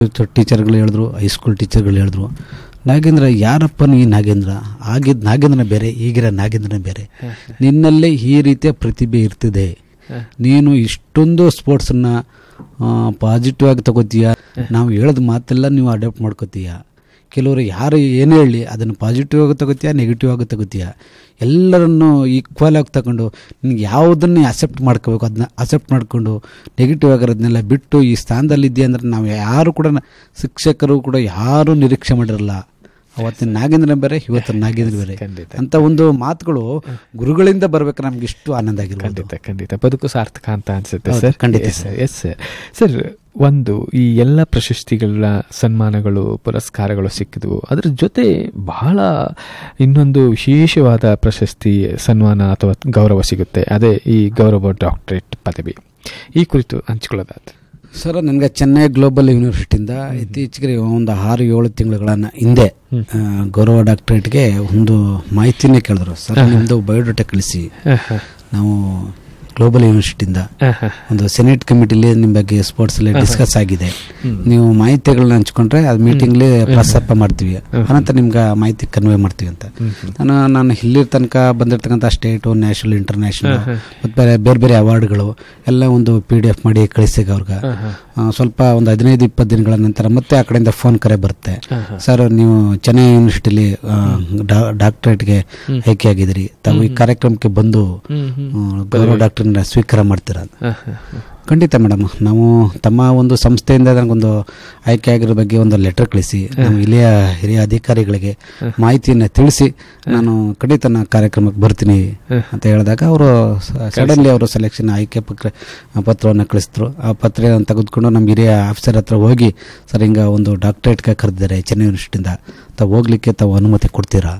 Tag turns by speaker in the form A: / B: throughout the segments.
A: ಟೀಚರ್ಗಳು ಹೇಳಿದ್ರು ಹೈಸ್ಕೂಲ್ ಟೀಚರ್ಗಳು ಹೇಳಿದ್ರು ನಾಗೇಂದ್ರ ಯಾರಪ್ಪನು ಈ ನಾಗೇಂದ್ರ ಆಗಿದ್ದ ನಾಗೇಂದ್ರ ಬೇರೆ ಈಗಿರೋ ನಾಗೇಂದ್ರ ಬೇರೆ ನಿನ್ನಲ್ಲೇ ಈ ರೀತಿಯ ಪ್ರತಿಭೆ ಇರ್ತಿದೆ ನೀನು ಇಷ್ಟೊಂದು ಸ್ಪೋರ್ಟ್ಸನ್ನ ಪಾಸಿಟಿವ್ ಆಗಿ ತಗೋತೀಯ ನಾವು ಹೇಳೋದು ಮಾತೆಲ್ಲ ನೀವು ಅಡಾಪ್ಟ್ ಮಾಡ್ಕೋತೀಯ ಕೆಲವರು ಯಾರು ಏನೇ ಹೇಳಿ ಅದನ್ನು ಪಾಸಿಟಿವ್ ಆಗಿ ತಗೋತೀಯ ನೆಗೆಟಿವ್ ಆಗಿ ತಗೋತೀಯ ಎಲ್ಲರನ್ನು ಈಕ್ವಲ್ ಆಗಿ ತಗೊಂಡು ನಿನ್ಗೆ ಯಾವುದನ್ನು ಅಕ್ಸೆಪ್ಟ್ ಮಾಡ್ಕೋಬೇಕು ಅದನ್ನ ಅಕ್ಸೆಪ್ಟ್ ಮಾಡಿಕೊಂಡು ನೆಗೆಟಿವ್ ಆಗಿರೋದನ್ನೆಲ್ಲ ಬಿಟ್ಟು ಈ ಸ್ಥಾನದಲ್ಲಿದ್ದೆ ಅಂದರೆ ನಾವು ಯಾರು ಕೂಡ ನ- ಶಿಕ್ಷಕರು ಕೂಡ ಯಾರೂ ನಿರೀಕ್ಷೆ ಮಾಡಿರಲ್ಲ ಅವತ್ತಿನ ನಾಗೇಂದ್ರ ಬೇರೆ ಇವತ್ತಿನ ನಾಗೇಂದ್ರ ಬೇರೆ
B: ಖಂಡಿತ.
A: ಅಂತ ಒಂದು ಮಾತುಗಳು ಗುರುಗಳಿಂದ ಬರ್ಬೇಕು ನಮ್ಗೆ ಇಷ್ಟು ಆನಂದ ಆಗಿರ್ಬೋದು
B: ಖಂಡಿತ ಖಂಡಿತ ಬದುಕು ಸಾರ್ಥಕ ಅಂತ ಅನ್ಸುತ್ತೆ
A: ಹೌದು,
B: ಸರ್
A: ಖಂಡಿತ
B: yes sir yes sir sir ಒಂದು ಈ ಎಲ್ಲ ಪ್ರಶಸ್ತಿಗಳ ಸನ್ಮಾನಗಳು ಪುರಸ್ಕಾರಗಳು ಸಿಕ್ಕಿದ್ವು ಅದ್ರ ಜೊತೆ ಬಹಳ ಇನ್ನೊಂದು ವಿಶೇಷವಾದ ಪ್ರಶಸ್ತಿ ಸನ್ಮಾನ ಅಥವಾ ಗೌರವ ಸಿಗುತ್ತೆ ಅದೇ ಈ ಗೌರವ ಡಾಕ್ಟರೇಟ್ ಪದವಿ ಈ ಕುರಿತು ಹಂಚ್ಕೊಳ್ಳೋದಾದ್ರೆ
A: ಸರ್ ನನಗೆ ಚೆನ್ನೈ ಗ್ಲೋಬಲ್ ಯೂನಿವರ್ಸಿಟಿಯಿಂದ ಇತ್ತೀಚೆಗೆ ಒಂದು ಆರು ಏಳು ತಿಂಗಳುಗಳನ್ನ ಹಿಂದೆ ಆ, ಗೌರವ ಡಾಕ್ಟರೇಟ್ಗೆ ಒಂದು ಮಾಹಿತಿನೇ ಕೇಳಿದ್ರು ಸರ್ ನಿಮ್ಮದು ಬಯೋಡೇಟಾ ಕಳಿಸಿ ನಾವು ಗ್ಲೋಬಲ್ ಯೂನಿವರ್ಸಿಟಿಯಿಂದ ಒಂದು ಸೆನೆಟ್ ಕಮಿಟಿಲಿ ನಿಮ್ಮ ಬಗ್ಗೆ ಸ್ಪೋರ್ಟ್ಸ್ ಅಲ್ಲಿ ಡಿಸ್ಕಸ್ ಆಗಿದೆ ನೀವು ಮಾಹಿತಿಗಳನ್ನ ಹಂಚ್ಕೊಂಡ್ರೆ ಅದು ಮೀಟಿಂಗ್ಲಿ ಪ್ರಸ್ತಾಪ ಮಾಡ್ತೀವಿ ಅನಂತರ ನಿಮ್ಗೆ ಆ ಮಾಹಿತಿ ಕನ್ವೆ ಮಾಡ್ತೀವಿ ಅಂತ ನಾನು ನಾನು ಇಲ್ಲಿ ತನಕ ಬಂದಿರತಕ್ಕಂಥ ಸ್ಟೇಟು ನ್ಯಾಷನಲ್ ಇಂಟರ್ನ್ಯಾಷನಲ್ ಮತ್ತು ಬೇರೆ ಬೇರೆ ಬೇರೆ ಅವಾರ್ಡ್ಗಳು ಎಲ್ಲ ಒಂದು ಪಿ ಡಿ ಎಫ್ ಮಾಡಿ ಕಳಿಸಿಗ ಅವ್ರಿಗೆ ಆ, ಸ್ವಲ್ಪ ಒಂದು ಹದಿನೈದು ಇಪ್ಪತ್ತು ದಿನಗಳ ನಂತರ ಮತ್ತೆ ಆ ಕಡೆಯಿಂದ ಫೋನ್ ಕರೆ ಬರುತ್ತೆ ಸರ್ ನೀವು ಚೆನ್ನೈ ಯೂನಿವರ್ಸಿಟಿಲಿ ಡಾಕ್ಟರೇಟ್ಗೆ ಆಯ್ಕೆ ಆಗಿದ್ದೀರಿ ತಾವು ಈ ಕಾರ್ಯಕ್ರಮಕ್ಕೆ ಬಂದು ಆ, ಗೌರವ ಡಾಕ್ಟರ್ನ ಸ್ವೀಕಾರ ಮಾಡ್ತೀರಾ ಅಂತ. ಖಂಡಿತ ಮೇಡಮ್ ನಾವು ತಮ್ಮ ಒಂದು ಸಂಸ್ಥೆಯಿಂದ ನನಗೊಂದು ಆಯ್ಕೆ ಆಗಿರೋ ಬಗ್ಗೆ ಒಂದು ಲೆಟರ್ ಕಳಿಸಿ ನಾವು ಇಲ್ಲಿಯ ಹಿರಿಯ ಅಧಿಕಾರಿಗಳಿಗೆ ಮಾಹಿತಿಯನ್ನು ತಿಳಿಸಿ ನಾನು ಖಂಡಿತ ನಾ ಕಾರ್ಯಕ್ರಮಕ್ಕೆ ಬರ್ತೀನಿ ಅಂತ ಹೇಳಿದಾಗ ಅವರು ಸಡನ್ಲಿ ಅವರು ಸೆಲೆಕ್ಷನ್ ಆಯ್ಕೆ ಪತ್ರ ಪತ್ರವನ್ನು ಕಳಿಸಿದ್ರು ಆ ಪತ್ರ ತೆಗೆದುಕೊಂಡು ನಮ್ಮ ಹಿರಿಯ ಆಫೀಸರ್ ಹತ್ರ ಹೋಗಿ ಸರ್ ಹಿಂಗ ಒಂದು ಡಾಕ್ಟರೇಟ್ಗೆ ಕರೆದಿದ್ದಾರೆ ಚೆನ್ನೈ ಯೂನಿವರ್ಸಿಟಿಯಿಂದ ತಾವು ಹೋಗ್ಲಿಕ್ಕೆ ತಾವು ಅನುಮತಿ ಕೊಡ್ತೀರಾ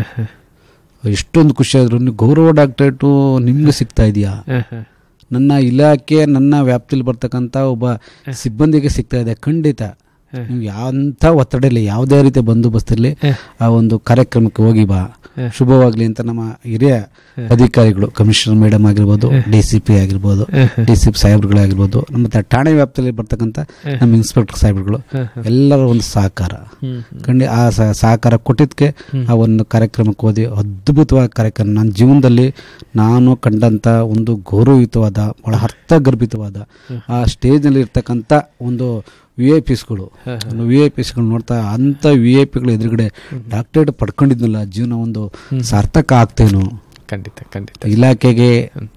A: ಎಷ್ಟೊಂದು ಖುಷಿ ಆದ್ರು ನೀವು ಗೌರವ ಡಾಕ್ಟರೇಟು ನಿಮ್ಗೆ ಸಿಗ್ತಾ ಇದೆಯಾ ನನ್ನ ಇಲಾಖೆ ನನ್ನ ವ್ಯಾಪ್ತಿಯಲ್ಲಿ ಬರ್ತಕ್ಕಂಥ ಒಬ್ಬ ಸಿಬ್ಬಂದಿಗೆ ಸಿಗ್ತಾ ಇದೆ ಖಂಡಿತ ನೀವು ಯಾವ ಒತ್ತಡ ಇಲ್ಲ ಯಾವುದೇ ರೀತಿಯ ಬಂದೋಬಸ್ತಿರಲಿ ಆ ಒಂದು ಕಾರ್ಯಕ್ರಮಕ್ಕೆ ಹೋಗಿ ಬಾ ಶುಭವಾಗ್ಲಿ ಅಂತ ನಮ್ಮ ಹಿರಿಯ ಅಧಿಕಾರಿಗಳು ಕಮಿಷನರ್ ಮೇಡಮ್ ಆಗಿರ್ಬೋದು ಡಿ ಸಿ ಪಿ ಆಗಿರ್ಬೋದು ಡಿ ಸಿ ಪಿ ಸಾಹೇಬ್ರುಗಳಾಗಿರ್ಬೋದು ನಮ್ಮ ಠಾಣೆ ವ್ಯಾಪ್ತಿಯಲ್ಲಿ ಬರ್ತಕ್ಕಂಥ ನಮ್ಮ ಇನ್ಸ್ಪೆಕ್ಟರ್ ಸಾಹೇಬ್ರುಗಳು ಎಲ್ಲರ ಒಂದು ಸಹಕಾರ ಖಂಡಿ ಆ ಸ- ಸಹಕಾರ ಕೊಟ್ಟಿದ್ದಕ್ಕೆ ಆ ಒಂದು ಕಾರ್ಯಕ್ರಮಕ್ಕೆ ಹೋದಿ ಅದ್ಭುತವಾದ ಕಾರ್ಯಕ್ರಮ ನನ್ನ ಜೀವನದಲ್ಲಿ ನಾನು ಕಂಡಂಥ ಒಂದು ಗೌರವಯುತವಾದ ಬಹಳ ಅರ್ಥಗರ್ಭಿತವಾದ ಆ ಸ್ಟೇಜ್ನಲ್ಲಿ ಇರ್ತಕ್ಕಂಥ ಒಂದು ವಿ ಐ ಪಿಸ್ಗಳು ವಿ ಐ ಪಿಸ್ಗಳು ನೋಡ್ತಾ ಅಂಥ ವಿ ಐ ಪಿಗಳು ಎದುರುಗಡೆ ಡಾಕ್ಟರೇಟ್ ಪಡ್ಕೊಂಡಿದ್ನಲ್ಲ ಜೀವನ ಒಂದು ಸಾರ್ಥಕ ಆಗ್ತೇನೋ
B: ಖಂಡಿತ ಖಂಡಿತ
A: ಇಲಾಖೆಗೆ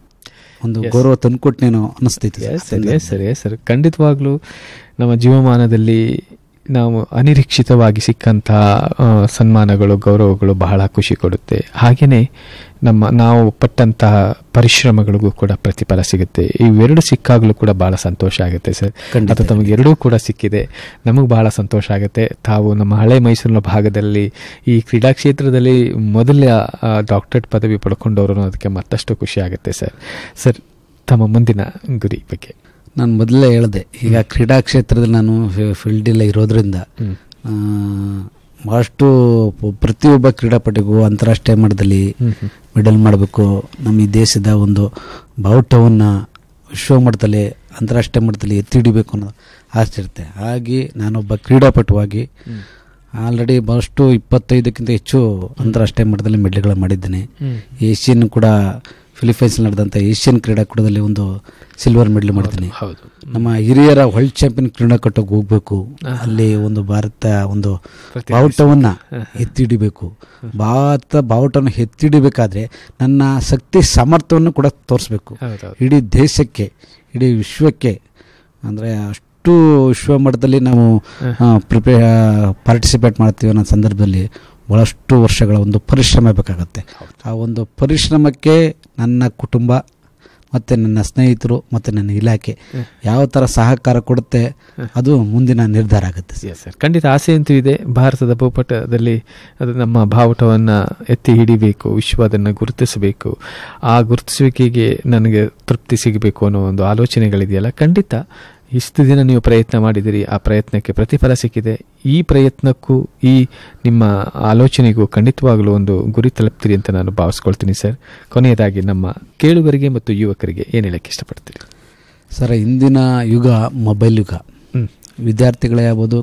A: ಒಂದು ಗೌರವ ತಂದ್ಕೊಟ್ನೇನೋ ಅನಿಸ್ತೈತಿ
B: yes sir yes sir yes sir ಖಂಡಿತವಾಗ್ಲೂ ನಮ್ಮ ಜೀವಮಾನದಲ್ಲಿ ನಾವು ಅನಿರೀಕ್ಷಿತವಾಗಿ ಸಿಕ್ಕಂತಹ ಆ, ಸನ್ಮಾನಗಳು ಗೌರವಗಳು ಬಹಳ ಖುಷಿ ಕೊಡುತ್ತೆ ಹಾಗೆಯೇ ನಮ್ಮ ನಾವು ಪಟ್ಟಂತಹ ಪರಿಶ್ರಮಗಳಿಗೂ ಕೂಡ ಪ್ರತಿಫಲ ಸಿಗುತ್ತೆ ಇವೆರಡು ಸಿಕ್ಕಾಗಲೂ ಕೂಡ ಬಹಳ ಸಂತೋಷ ಆಗುತ್ತೆ ಸರ್
A: ಖಂಡಿತ.
B: ಅದು ತಮಗೆ ಎರಡೂ ಕೂಡ ಸಿಕ್ಕಿದೆ ನಮಗೆ ಬಹಳ ಸಂತೋಷ ಆಗುತ್ತೆ ತಾವು ನಮ್ಮ ಹಳೆ ಮೈಸೂರಿನ ಭಾಗದಲ್ಲಿ ಈ ಕ್ರೀಡಾ ಕ್ಷೇತ್ರದಲ್ಲಿ ಮೊದಲ ಡಾಕ್ಟರೇಟ್ ಪದವಿ ಪಡ್ಕೊಂಡವರು ಅದಕ್ಕೆ ಮತ್ತಷ್ಟು ಖುಷಿ ಆಗುತ್ತೆ ಸರ್ ಸರ್ ತಮ್ಮ ಮುಂದಿನ ಗುರಿ ಬಗ್ಗೆ
A: ನಾನು ಮೊದಲೇ ಹೇಳಿದೆ ಈಗ ಕ್ರೀಡಾ ಕ್ಷೇತ್ರದಲ್ಲಿ ನಾನು ಫೀಲ್ಡಲ್ಲೇ ಇರೋದ್ರಿಂದ ಆ, ಬಹಳಷ್ಟು ಪ- ಪ್ರತಿಯೊಬ್ಬ ಕ್ರೀಡಾಪಟುಗೂ ಅಂತಾರಾಷ್ಟ್ರೀಯ ಮಟ್ಟದಲ್ಲಿ ಮೆಡಲ್ ಮಾಡಬೇಕು ನಮ್ಮ ಈ ದೇಶದ ಒಂದು ಬಾವುಟವನ್ನು ವಿಶ್ವ ಮಟ್ಟದಲ್ಲಿ ಅಂತಾರಾಷ್ಟ್ರೀಯ ಮಟ್ಟದಲ್ಲಿ ಎತ್ತಿ ಹಿಡಿಬೇಕು ಅನ್ನೋ ಆಸೆ ಇರುತ್ತೆ ಹಾಗೆ ನಾನೊಬ್ಬ ಕ್ರೀಡಾಪಟುವಾಗಿ ಆಲ್ರೆಡಿ ಬಹಳಷ್ಟು ಇಪ್ಪತ್ತೈದಕ್ಕಿಂತ ಹೆಚ್ಚು ಅಂತಾರಾಷ್ಟ್ರೀಯ ಮಟ್ಟದಲ್ಲಿ ಮೆಡಲ್ಗಳು ಮಾಡಿದ್ದೇನೆ ಏಷ್ಯನ್ ಕೂಡ ಫಿಲಿಪೈನ್ಸ್ ನಡೆದಂಥ ಏಷ್ಯನ್ ಕ್ರೀಡಾಕೂಟದಲ್ಲಿ ಒಂದು ಸಿಲ್ವರ್ ಮೆಡಲ್ ಮಾಡಿದ್ದೀನಿ
B: ಹೌದು
A: ನಮ್ಮ ಹಿರಿಯರ ವರ್ಲ್ಡ್ ಚಾಂಪಿಯನ್ ಕ್ರೀಡಾಕೂಟಕ್ಕೆ ಹೋಗ್ಬೇಕು ಅಲ್ಲಿ ಒಂದು ಭಾರತ ಒಂದು ಬಾವುಟವನ್ನ ಎತ್ತಿಡಿಬೇಕು ಭಾರತ ಬಾವುಟವನ್ನು ಎತ್ತಿಡಿಬೇಕಾದ್ರೆ ನನ್ನ ಶಕ್ತಿ ಸಾಮರ್ಥ್ಯವನ್ನು ಕೂಡ ತೋರಿಸ್ಬೇಕು
B: ಹೌದೌದು
A: ಇಡೀ ದೇಶಕ್ಕೆ ಇಡೀ ವಿಶ್ವಕ್ಕೆ ಅಂದರೆ ಅಷ್ಟು ವಿಶ್ವ ಮಟ್ಟದಲ್ಲಿ ನಾವು ಪ್ರಿಪೇ ಪಾರ್ಟಿಸಿಪೇಟ್ ಮಾಡ್ತೀವಿ ಅನ್ನೋ ಸಂದರ್ಭದಲ್ಲಿ ಭಾಳಷ್ಟು ವರ್ಷಗಳ ಒಂದು ಪರಿಶ್ರಮ ಬೇಕಾಗತ್ತೆ ಆ ಒಂದು ಪರಿಶ್ರಮಕ್ಕೆ ನನ್ನ ಕುಟುಂಬ ಮತ್ತು ನನ್ನ ಸ್ನೇಹಿತರು ಮತ್ತು ನನ್ನ ಇಲಾಖೆ ಯಾವ ಥರ ಸಹಕಾರ ಕೊಡುತ್ತೆ ಅದು ಮುಂದಿನ ನಿರ್ಧಾರ ಆಗುತ್ತೆ
B: ಎಸ್ ಸರ್ ಖಂಡಿತ ಆಸೆ ಅಂತೂ ಇದೆ ಭಾರತದ ಭೂಪಟದಲ್ಲಿ ಅದು ನಮ್ಮ ಬಾವುಟವನ್ನು ಎತ್ತಿ ಹಿಡಿಬೇಕು ವಿಶ್ವ ಅದನ್ನು ಗುರುತಿಸಬೇಕು ಆ ಗುರುತಿಸುವಿಕೆಗೆ ನನಗೆ ತೃಪ್ತಿ ಸಿಗಬೇಕು ಅನ್ನೋ ಒಂದು ಆಲೋಚನೆಗಳಿದೆಯಲ್ಲ ಖಂಡಿತ ಇಷ್ಟು ದಿನ ನೀವು ಪ್ರಯತ್ನ ಮಾಡಿದಿರಿ ಆ ಪ್ರಯತ್ನಕ್ಕೆ ಪ್ರತಿಫಲ ಸಿಕ್ಕಿದೆ ಈ ಪ್ರಯತ್ನಕ್ಕೂ ಈ ನಿಮ್ಮ ಆಲೋಚನೆಗೂ ಖಂಡಿತವಾಗಲೂ ಒಂದು ಗುರಿ ತಲುಪ್ತೀರಿ ಅಂತ ನಾನು ಭಾವಿಸ್ಕೊಳ್ತೀನಿ ಸರ್ ಕೊನೆಯದಾಗಿ ನಮ್ಮ ಕೇಳುಗರಿಗೆ ಮತ್ತು ಯುವಕರಿಗೆ ಏನು ಹೇಳಕ್ಕೆ ಇಷ್ಟಪಡ್ತೀರಿ
A: ಸರ್ ಇಂದಿನ ಯುಗ ಮೊಬೈಲ್ ಯುಗ
B: ಹ್ಮ್
A: ವಿದ್ಯಾರ್ಥಿಗಳೇ ಆಗ್ಬೋದು